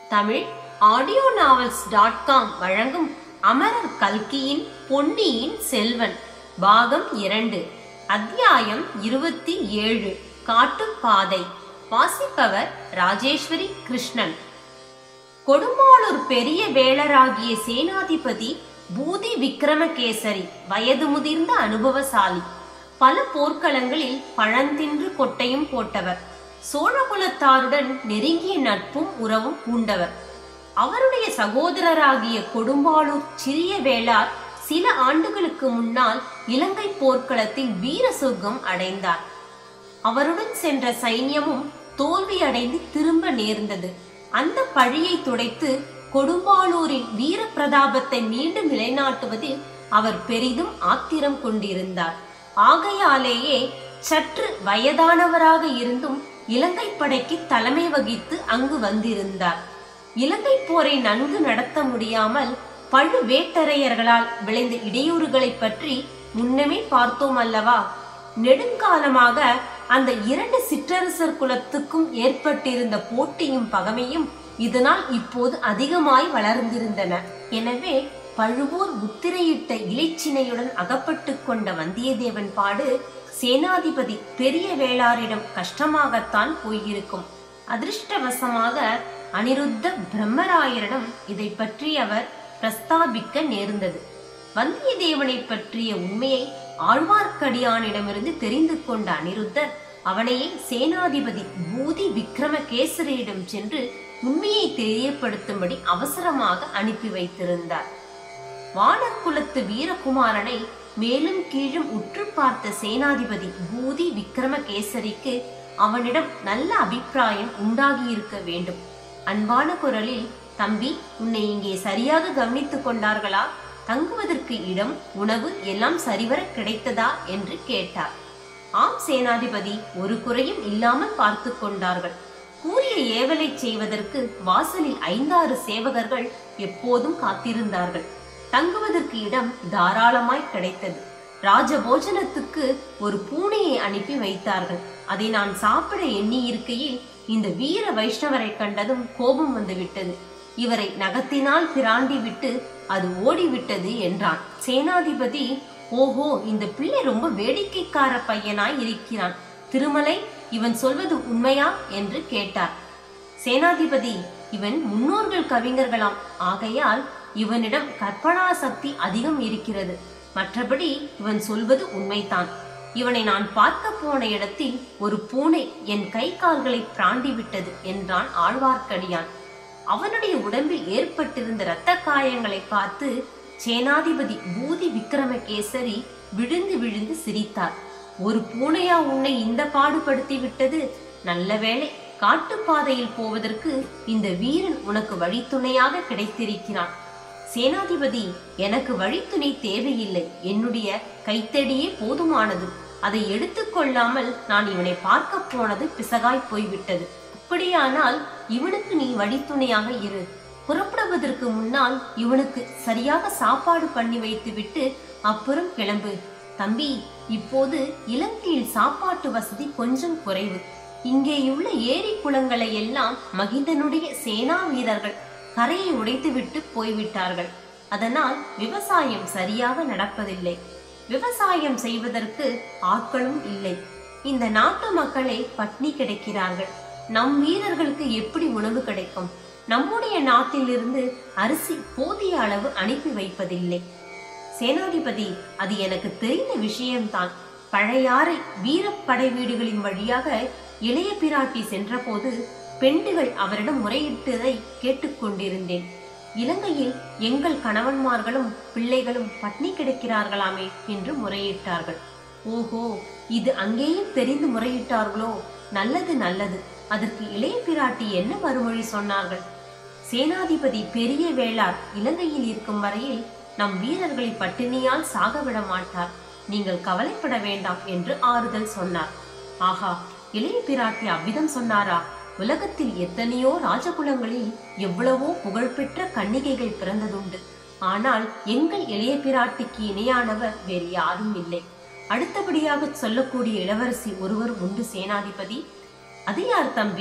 Tamil audio novels dot com வழங்கும் அமரர் கல்கியின் பொன்னியின் செல்வன் பாகம் இரண்டு அத்தியாயம் இருபத்தி ஏழு காட்டுப்பாதை வாசிப்பவர் ராஜேஸ்வரி கிருஷ்ணன் கொடுமாளூர் பெரிய வேளராகிய சேனாதிபதி பூதி விக்ரமகேசரி வயது முதிர்ந்த அனுபவசாலி பல போர்க்களங்களில் பழந்தின்று கொட்டையும் போட்டவர் சோழகுலத்தாருடன் நெருங்கிய நட்பும் உறவும் பூண்டவர் அவருடைய சகோதரராகிய கொடும்பாளூர் சிறிய வேளார் சில ஆண்டுகளுக்கு முன்னால் இலங்கை போர்க்களத்தில் வீர சொர்க்கம் அடைந்தார் அவருடன் சென்ற சைன்யமும் தோல்வியடைந்து திரும்ப நேர்ந்தது அந்த பழியை துடைத்து கொடும்பாளூரின் வீர பிரதாபத்தை மீண்டும் நிலைநாட்டுவதில் அவர் பெரிதும் ஆத்திரம் கொண்டிருந்தார் ஆகையாலேயே சற்று வயதானவராக இருந்தும் இலங்கை படைக்கு தலைமை வகித்து அங்கு வந்திருந்தார் இலங்கை போரை நன்கு நடத்த முடியாமல் பழுவேட்டரையர்களால் விளைந்த இடையூறுகளை பற்றி முன்னமே பார்த்தோம் அல்லவா நெடுங்காலமாக அந்த இரண்டு சிற்றரசர் குலத்துக்கும் ஏற்பட்டிருந்த போட்டியும் பகமையும் இதனால் இப்போது அதிகமாய் வளர்ந்திருந்தன எனவே பழுவூர் முத்திரையிட்ட இலைச்சினையுடன் அகப்பட்டு கொண்ட வந்தியத்தேவன் பாடு சேனாதிபதி பெரிய வேளாரிடம் கஷ்டமாகத்தான் போயிருக்கும் அதிர்ஷ்டவசமாக அனிருத்த பிரம்மராயரிடம் இதை பற்றி அவர் பிரஸ்தாபிக்க நேர்ந்தது வந்தியத்தேவனை பற்றிய உண்மையை ஆழ்வார்க்கடியானிடமிருந்து தெரிந்து கொண்ட அனிருத்தர் அவனையே சேனாதிபதி பூதி விக்ரமகேசரியிடம் சென்று உண்மையை தெரியப்படுத்தும்படி அவசரமாக அனுப்பி வைத்திருந்தார் வானக்குலத்து வீரகுமாரனை மேலும் கீழும் உற்று பார்த்த சேனாதிபதி பூதி விக்ரமகேசரிக்கு அவனிடம் நல்ல அபிப்பிராயம் உண்டாகியிருக்க வேண்டும் அன்பான குரலில் தம்பி உன்னை இங்கே சரியாக கவனித்துக் கொண்டார்களா தங்குவதற்கு இடம் உணவு எல்லாம் சரிவர கிடைத்ததா என்று கேட்டார் ஆம் சேனாதிபதி ஒரு குறையும் இல்லாமல் பார்த்து கொண்டார்கள் கூறிய ஏவலை செய்வதற்கு வாசலில் ஐந்தாறு சேவகர்கள் எப்போதும் காத்திருந்தார்கள் தங்குவதற்கு இடம் தாராளமாய் கிடைத்தது ராஜபோஜனத்துக்கு ஒரு பூனையை அனுப்பி வைத்தார்கள் அதை நான் சாப்பிட எண்ணி இருக்கையில் இந்த வீர வைஷ்ணவரை கண்டதும் கோபம் வந்து விட்டது இவரை நகத்தினால் பிராண்டி விட்டு அது ஓடிவிட்டது என்றான் சேனாதிபதி ஓஹோ இந்த பிள்ளை ரொம்ப வேடிக்கைக்கார பையனாய் இருக்கிறான் திருமலை இவன் சொல்வது உண்மையா என்று கேட்டார் சேனாதிபதி இவன் முன்னோர்கள் கவிஞர்களாம் ஆகையால் இவனிடம் கற்பனா சக்தி அதிகம் இருக்கிறது மற்றபடி இவன் சொல்வது உண்மைதான் இவனை நான் பார்க்க போன இடத்தில் ஒரு பூனை என் கை கால்களை பிராண்டி விட்டது என்றான் ஆழ்வார்க்கடியான் அவனுடைய உடம்பில் ஏற்பட்டிருந்த இரத்த காயங்களை பார்த்து சேனாதிபதி பூதி விக்ரமகேசரி விழுந்து விழுந்து சிரித்தார் ஒரு பூனையா உன்னை இந்த பாடுபடுத்தி விட்டது நல்ல வேளை காட்டுப்பாதையில் போவதற்கு இந்த வீரன் உனக்கு வழித்துணையாக கிடைத்திருக்கிறான் சேனாதிபதி எனக்கு வழித்துணை தேவையில்லை என்னுடைய கைத்தடியே போதுமானது அதை எடுத்துக்கொள்ளாமல் நான் இவனை பார்க்க போனது பிசகாய் போய்விட்டது அப்படியானால் இவனுக்கு நீ வழித்துணையாக இரு புறப்படுவதற்கு முன்னால் இவனுக்கு சரியாக சாப்பாடு பண்ணி வைத்துவிட்டு அப்புறம் கிளம்பு தம்பி இப்போது இலங்கையில் சாப்பாட்டு வசதி கொஞ்சம் குறைவு இங்கேயுள்ள ஏரி குளங்களை எல்லாம் மகிந்தனுடைய சேனா வீரர்கள் கரையை உடைத்துவிட்டு போய்விட்டார்கள் அதனால் விவசாயம் சரியாக நடப்பதில்லை விவசாயம் செய்வதற்கு ஆட்களும் இல்லை இந்த நாட்டு மக்களே பட்னி கிடைக்கிறார்கள் நம் வீரர்களுக்கு எப்படி உணவு கிடைக்கும் நம்முடைய நாட்டிலிருந்து அரிசி போதிய அளவு அனுப்பி வைப்பதில்லை சேனாதிபதி அது எனக்கு தெரிந்த விஷயம்தான் பழையாறை வீரப்படை வீடுகளின் வழியாக இளைய பிராட்டி சென்றபோது பெண்டுகள் அவரிடம் முறையிட்டதை கேட்டுக்கொண்டிருந்தேன் இலங்கையில் எங்கள் கணவன்மார்களும் பிள்ளைகளும் பட்னி கிடக்கிறார்களாமே என்று முறையிட்டார்கள் ஓஹோ இது அங்கேயும் தெரிந்து முறையிட்டார்களோ நல்லது நல்லது அதற்கு இளைய பிராட்டி என்ன மறுமொழி சொன்னார்கள் சேனாதிபதி பெரிய வேளார் இலங்கையில் இருக்கும் வரையில் நம் வீரர்களை பட்டினியால் சாக விட மாட்டார் நீங்கள் கவலைப்பட வேண்டாம் என்று ஆறுதல் சொன்னார் ஆஹா இளைய பிராட்டி அவ்விதம் சொன்னாரா உலகத்தில் எத்தனையோ ராஜகுலங்களில் எவ்வளவோ புகழ்பெற்ற கன்னிகைகள் பிறந்ததுண்டு ஆனால் எங்கள் இளைய பிராட்டிக்கு இணையானவர் வேறு யாரும் இல்லை அடுத்தபடியாக சொல்லக்கூடிய இளவரசி ஒருவர் உண்டு சேனாதிபதி அது யார் தம்பி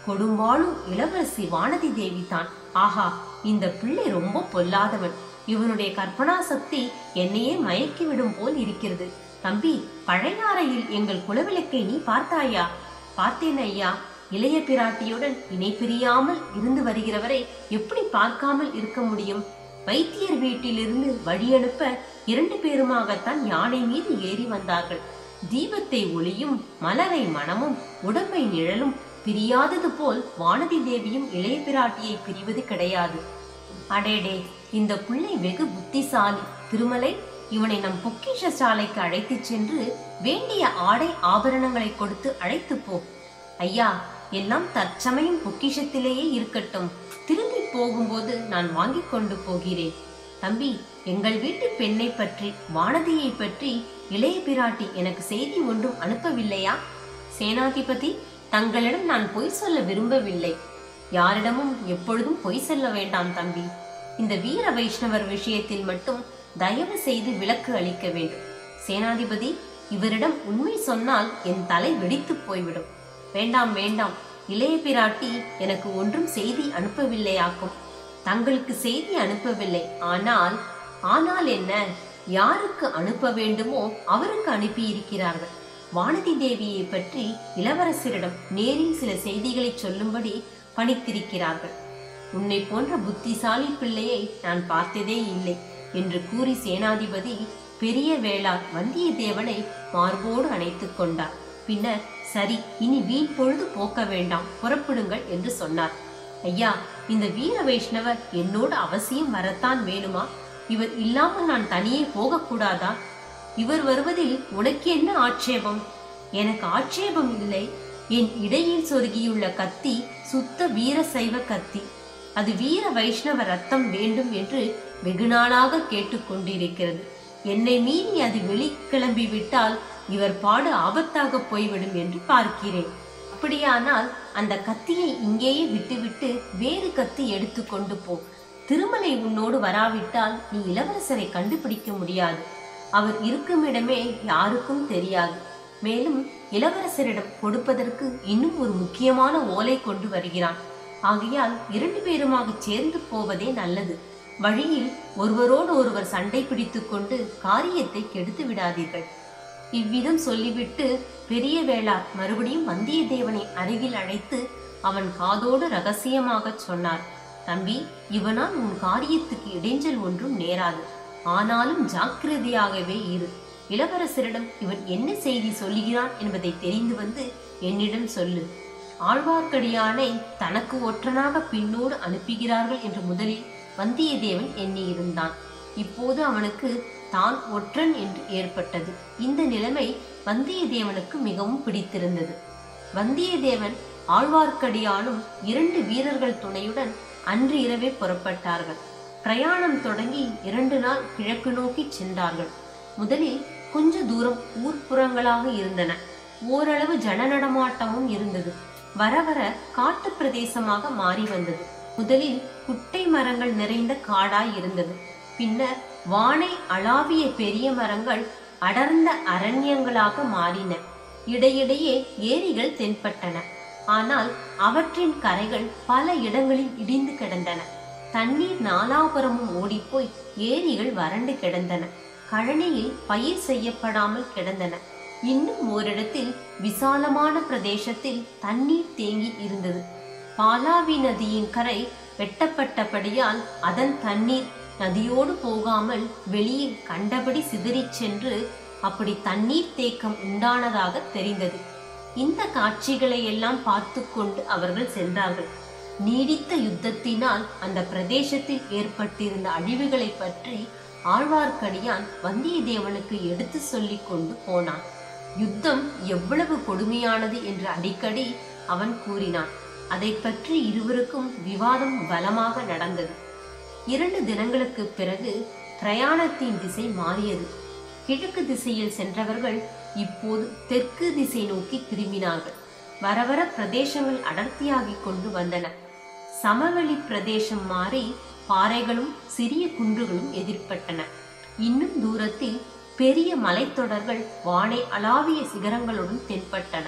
கொடும்பாளும் இளவரசி வானதி தேவி தான் ஆஹா இந்த பிள்ளை ரொம்ப பொல்லாதவன் இவனுடைய கற்பனா சக்தி என்னையே மயக்கிவிடும் போல் இருக்கிறது தம்பி பழையாறையில் எங்கள் குலவிளக்கை நீ பார்த்தாயா பார்த்தேன் ஐயா இளைய பிராட்டியுடன் இணை பிரியாமல் இருந்து வருகிறவரை எப்படி பார்க்காமல் இருக்க முடியும் வைத்தியர் வீட்டிலிருந்து வழியனுப்ப இரண்டு பேருமாகத்தான் யானை மீது ஏறி வந்தார்கள் தீபத்தை ஒளியும் மலரை மனமும் உடம்பை நிழலும் பிரியாதது போல் வானதி தேவியும் இளைய பிராட்டியை பிரிவது கிடையாது அடேடே இந்த புள்ளை வெகு புத்திசாலி திருமலை இவனை நம் பொக்கிஷ சாலைக்கு அழைத்துச் சென்று வேண்டிய ஆடை ஆபரணங்களை கொடுத்து அழைத்து போ ஐயா எல்லாம் தற்சமயம் பொக்கிஷத்திலேயே இருக்கட்டும் திரும்பி போகும்போது நான் வாங்கிக் கொண்டு போகிறேன் தம்பி எங்கள் வீட்டு பெண்ணை பற்றி வானதியை பற்றி இளைய பிராட்டி எனக்கு செய்தி ஒன்றும் அனுப்பவில்லையா சேனாதிபதி தங்களிடம் நான் பொய் சொல்ல விரும்பவில்லை யாரிடமும் எப்பொழுதும் பொய் சொல்ல வேண்டாம் தம்பி இந்த வீர வைஷ்ணவர் விஷயத்தில் மட்டும் தயவு செய்து விலக்கு அளிக்க வேண்டும் சேனாதிபதி இவரிடம் உண்மை சொன்னால் என் தலை வெடித்து போய்விடும் வேண்டாம் வேண்டாம் இளைய பிராட்டி எனக்கு ஒன்றும் செய்தி அனுப்பவில்லையாக்கும் தங்களுக்கு செய்தி அனுப்பவில்லை ஆனால் ஆனால் என்ன யாருக்கு அனுப்ப வேண்டுமோ அவருக்கு அனுப்பியிருக்கிறார்கள் வானதி தேவியை பற்றி இளவரசரிடம் நேரில் சில செய்திகளை சொல்லும்படி பணித்திருக்கிறார்கள் உன்னை போன்ற புத்திசாலி பிள்ளையை நான் பார்த்ததே இல்லை என்று கூறி சேனாதிபதி பெரிய வேளார் வந்தியத்தேவனை மார்போடு அணைத்துக் கொண்டார் பின்னர் சரி இனி வீண் பொழுது போக்க வேண்டாம் புறப்படுங்கள் என்று சொன்னார் ஐயா இந்த வீர வைஷ்ணவர் என்னோடு அவசியம் வரத்தான் வேணுமா இவர் இல்லாமல் நான் தனியே போகக்கூடாதா இவர் வருவதில் உனக்கு என்ன ஆட்சேபம் எனக்கு ஆட்சேபம் இல்லை என் இடையில் சொருகியுள்ள கத்தி சுத்த வீர சைவ கத்தி அது வீர வைஷ்ணவ ரத்தம் வேண்டும் என்று வெகுநாளாக கேட்டுக்கொண்டிருக்கிறது என்னை மீறி அது வெளி கிளம்பி விட்டால் இவர் பாடு ஆபத்தாக போய்விடும் என்று பார்க்கிறேன் அப்படியானால் அந்த கத்தியை இங்கேயே விட்டுவிட்டு வேறு கத்தி எடுத்துக்கொண்டு போ திருமலை உன்னோடு வராவிட்டால் நீ இளவரசரை கண்டுபிடிக்க முடியாது அவர் இருக்கும் இடமே யாருக்கும் தெரியாது மேலும் இளவரசரிடம் கொடுப்பதற்கு இன்னும் ஒரு முக்கியமான ஓலை கொண்டு வருகிறான் ஆகையால் இரண்டு பேருமாக சேர்ந்து போவதே நல்லது வழியில் ஒருவரோடு ஒருவர் சண்டை பிடித்துக் கொண்டு காரியத்தை கெடுத்து விடாதீர்கள் இவ்விதம் சொல்லிவிட்டு பெரிய வேளார் மறுபடியும் வந்தியத்தேவனை அருகில் அழைத்து அவன் காதோடு ரகசியமாகச் சொன்னார் தம்பி இவனால் உன் காரியத்துக்கு இடைஞ்சல் ஒன்றும் நேராது ஆனாலும் ஜாக்கிரதையாகவே இரு இளவரசரிடம் இவன் என்ன செய்தி சொல்லுகிறான் என்பதை தெரிந்து வந்து என்னிடம் சொல்லு ஆழ்வார்க்கடியானை தனக்கு ஒற்றனாக பின்னோடு அனுப்புகிறார்கள் என்று முதலில் வந்தியத்தேவன் எண்ணியிருந்தான் இப்போது அவனுக்கு தான் ஒற்றன் என்று ஏற்பட்டது இந்த நிலைமை வந்தியத்தேவனுக்கு மிகவும் பிடித்திருந்தது வந்தியத்தேவன் ஆழ்வார்க்கடியானும் இரண்டு வீரர்கள் துணையுடன் அன்று இரவே புறப்பட்டார்கள் பிரயாணம் தொடங்கி இரண்டு நாள் கிழக்கு நோக்கி சென்றார்கள் முதலில் கொஞ்ச தூரம் ஊர்ப்புறங்களாக இருந்தன ஓரளவு ஜன நடமாட்டமும் இருந்தது வர வர காட்டு பிரதேசமாக மாறி வந்தது முதலில் குட்டை மரங்கள் நிறைந்த காடாய் இருந்தது பின்னர் வானை அளாவிய பெரிய மரங்கள் அடர்ந்த அரண்யங்களாக மாறின இடையிடையே ஏரிகள் தென்பட்டன ஆனால் அவற்றின் கரைகள் பல இடங்களில் இடிந்து கிடந்தன தண்ணீர் நாலாபுரமும் ஓடிப்போய் ஏரிகள் வறண்டு கிடந்தன கழனியில் பயிர் செய்யப்படாமல் கிடந்தன இன்னும் ஓரிடத்தில் விசாலமான பிரதேசத்தில் தண்ணீர் தேங்கி இருந்தது பாலாவி நதியின் கரை வெட்டப்பட்டபடியால் அதன் தண்ணீர் நதியோடு போகாமல் வெளியில் கண்டபடி சிதறிச் சென்று அப்படி தண்ணீர் தேக்கம் உண்டானதாக தெரிந்தது இந்த காட்சிகளை எல்லாம் பார்த்து கொண்டு அவர்கள் சென்றார்கள் நீடித்த யுத்தத்தினால் அந்த பிரதேசத்தில் ஏற்பட்டிருந்த அழிவுகளை பற்றி ஆழ்வார்க்கடியான் வந்தியத்தேவனுக்கு எடுத்து சொல்லிக் கொண்டு போனான் யுத்தம் எவ்வளவு கொடுமையானது என்று அடிக்கடி அவன் கூறினான் அதை பற்றி இருவருக்கும் விவாதம் பலமாக நடந்தது இரண்டு தினங்களுக்கு பிறகு பிரயாணத்தின் திசை மாறியது கிழக்கு திசையில் சென்றவர்கள் இப்போது தெற்கு திசை நோக்கி திரும்பினார்கள் வர வர பிரதேசங்கள் அடர்த்தியாகிக் கொண்டு வந்தன சமவெளி பிரதேசம் மாறி பாறைகளும் சிறிய குன்றுகளும் எதிர்ப்பட்டன இன்னும் தூரத்தில் பெரிய மலைத்தொடர்கள் வானை அளாவிய சிகரங்களுடன் தென்பட்டன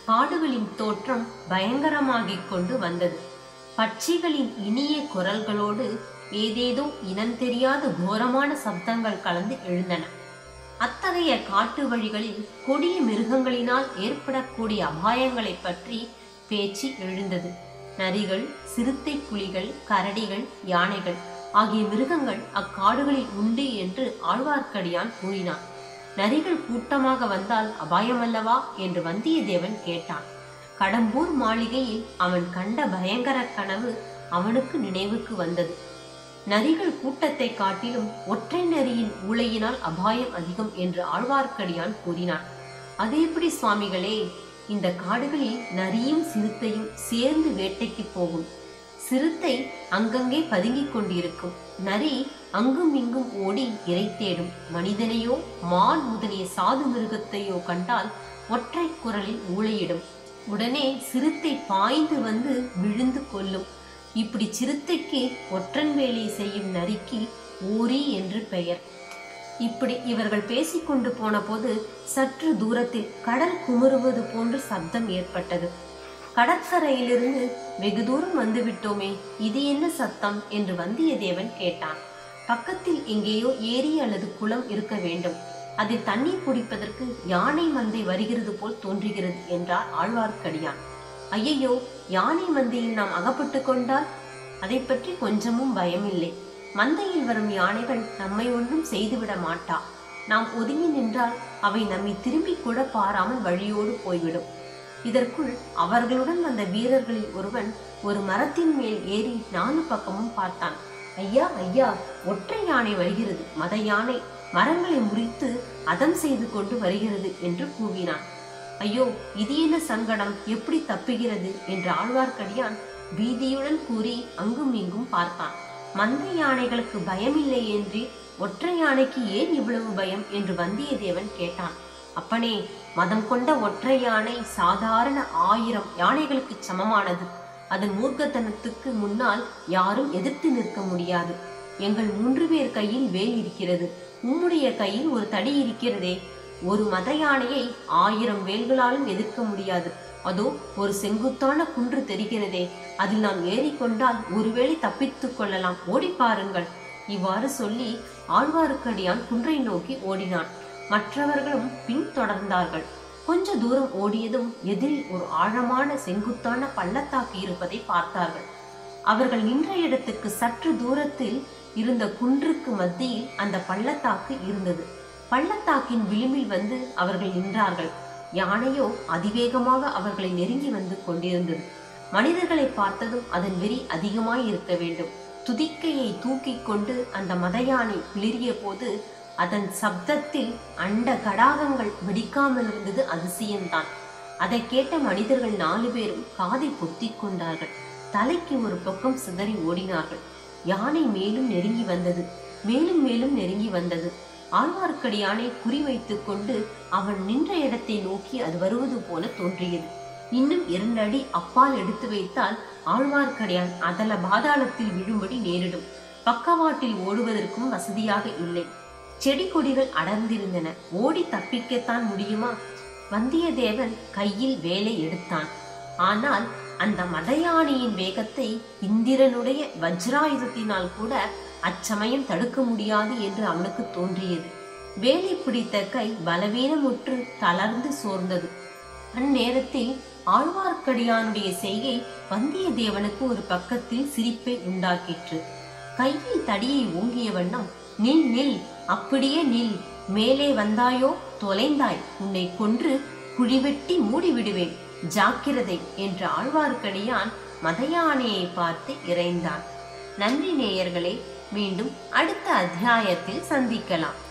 காடுகளின் தோற்றம் பயங்கரமாகிக் கொண்டு வந்தது பட்சிகளின் இனிய குரல்களோடு ஏதேதோ இனம் தெரியாத கோரமான சப்தங்கள் கலந்து எழுந்தன அத்தகைய காட்டு வழிகளில் கொடிய மிருகங்களினால் ஏற்படக்கூடிய அபாயங்களைப் பற்றி பேச்சு எழுந்தது நரிகள் சிறுத்தை புலிகள் கரடிகள் யானைகள் ஆகிய மிருகங்கள் அக்காடுகளில் உண்டு என்று ஆழ்வார்க்கடியான் கூறினான் நரிகள் கூட்டமாக வந்தால் அபாயமல்லவா என்று வந்தியத்தேவன் கேட்டான் கடம்பூர் மாளிகையில் அவன் கண்ட பயங்கர கனவு அவனுக்கு நினைவுக்கு வந்தது நரிகள் கூட்டத்தை காட்டிலும் ஒற்றை நரியின் ஊளையினால் அபாயம் அதிகம் என்று ஆழ்வார்க்கடியான் கூறினான் அது எப்படி சுவாமிகளே இந்த காடுகளில் நரியும் சிறுத்தையும் சேர்ந்து வேட்டைக்கு போகும் சிறுத்தை அங்கங்கே பதுங்கிக் கொண்டிருக்கும் நரி அங்கும் இங்கும் ஓடி இறை தேடும் மனிதனையோ மான் முதலிய சாது மிருகத்தையோ கண்டால் ஒற்றை குரலில் ஊளையிடும் உடனே சிறுத்தை பாய்ந்து வந்து விழுந்து கொல்லும் இப்படி சிறுத்தைக்கு ஒற்றன் வேலை செய்யும் நரிக்கு ஊரி என்று பெயர் இப்படி இவர்கள் பேசிக்கொண்டு போன போது சற்று தூரத்தில் கடல் குமுறுவது போன்று சப்தம் ஏற்பட்டது கடற்கரையிலிருந்து வெகு தூரம் வந்து விட்டோமே இது என்ன சத்தம் என்று வந்தியத்தேவன் கேட்டான் பக்கத்தில் எங்கேயோ ஏரி அல்லது குளம் இருக்க வேண்டும் அதில் தண்ணீர் குடிப்பதற்கு யானை மந்தை வருகிறது போல் தோன்றுகிறது என்றார் ஆழ்வார்க்கடியான் ஐயையோ யானை மந்தையில் நாம் அகப்பட்டு கொண்டால் அதை பற்றி கொஞ்சமும் பயமில்லை மந்தையில் வரும் யானைகள் நம்மை ஒன்றும் செய்துவிட மாட்டா நாம் ஒதுங்கி நின்றால் அவை நம்மை திரும்பி கூட பாராமல் வழியோடு போய்விடும் இதற்குள் அவர்களுடன் வந்த வீரர்களில் ஒருவன் ஒரு மரத்தின் மேல் ஏறி நாலு பக்கமும் பார்த்தான் ஐயா ஐயா ஒற்றை யானை வருகிறது மத யானை மரங்களை முறித்து அதம் செய்து கொண்டு வருகிறது என்று கூவினான் ஐயோ இது என்ன சங்கடம் எப்படி தப்புகிறது என்று ஆழ்வார்க்கடியான் பீதியுடன் கூறி அங்கும் இங்கும் பார்த்தான் மந்தை யானைகளுக்கு பயமில்லை என்று ஒற்றை யானைக்கு ஏன் இவ்வளவு பயம் என்று வந்தியத்தேவன் கேட்டான் அப்பனே மதம் கொண்ட ஒற்றை யானை சாதாரண ஆயிரம் யானைகளுக்கு சமமானது அதன் மூர்க்கத்தனத்துக்கு முன்னால் யாரும் எதிர்த்து நிற்க முடியாது எங்கள் மூன்று பேர் கையில் வேல் இருக்கிறது உம்முடைய கையில் ஒரு தடி இருக்கிறதே ஒரு மத யானையை ஆயிரம் வேல்களாலும் எதிர்க்க முடியாது அதோ ஒரு செங்குத்தான குன்று தெரிகிறதே அதில் நாம் ஏறிக்கொண்டால் ஒருவேளை தப்பித்துக் கொள்ளலாம் ஓடி பாருங்கள் இவ்வாறு சொல்லி ஆழ்வாருக்கடியான் குன்றை நோக்கி ஓடினான் மற்றவர்களும் பின் தொடர்ந்தார்கள் கொஞ்ச தூரம் ஓடியதும் எதிரில் ஒரு ஆழமான செங்குத்தான பள்ளத்தாக்கு இருப்பதை பார்த்தார்கள் அவர்கள் நின்ற இடத்துக்கு சற்று தூரத்தில் இருந்த குன்றுக்கு மத்தியில் அந்த பள்ளத்தாக்கு இருந்தது பள்ளத்தாக்கின் விளிம்பில் வந்து அவர்கள் நின்றார்கள் யானையோ அதிவேகமாக அவர்களை நெருங்கி வந்து கொண்டிருந்தது மனிதர்களை பார்த்ததும் அதன் வெறி அதிகமாய் இருக்க வேண்டும் துதிக்கையை தூக்கிக் கொண்டு அந்த மத யானை பிளிரிய போது அதன் சப்தத்தில் அண்ட கடாகங்கள் வெடிக்காமல் இருந்தது அதிசயம்தான் அதை கேட்ட மனிதர்கள் நாலு பேரும் காதை பொத்திக் கொண்டார்கள் தலைக்கு ஒரு பக்கம் சிதறி ஓடினார்கள் யானை மேலும் நெருங்கி வந்தது மேலும் மேலும் நெருங்கி வந்தது ஆழ்வார்க்கடியானை குறிவைத்துக் கொண்டு அவன் நின்ற இடத்தை நோக்கி அது வருவது போல தோன்றியது இன்னும் இரண்டு அடி அப்பால் எடுத்து வைத்தால் ஆழ்வார்க்கடியான் அதல பாதாளத்தில் விழும்படி நேரிடும் பக்கவாட்டில் ஓடுவதற்கும் வசதியாக இல்லை செடி கொடிகள் அடர்ந்திருந்தன ஓடி தப்பிக்கத்தான் முடியுமா வந்தியத்தேவன் கையில் வேலை எடுத்தான் ஆனால் அந்த மதயானையின் வேகத்தை இந்திரனுடைய வஜ்ராயுதத்தினால் கூட அச்சமயம் தடுக்க முடியாது என்று அவனுக்கு தோன்றியது வேலை பிடித்த கை பலவீனமுற்று தளர்ந்து சோர்ந்தது அந்நேரத்தில் ஆழ்வார்க்கடியானுடைய செய்கை வந்தியத்தேவனுக்கு ஒரு பக்கத்தில் சிரிப்பை உண்டாக்கிற்று கையில் தடியை ஓங்கிய வண்ணம் நில் நில் அப்படியே நில் மேலே வந்தாயோ தொலைந்தாய் உன்னை கொன்று குழிவெட்டி மூடி விடுவேன் ஜாக்கிரதை என்று ஆழ்வார்க்கடியான் மதயானையை பார்த்து இறைந்தான் நன்றி நேயர்களே மீண்டும் அடுத்த அத்தியாயத்தில் சந்திக்கலாம்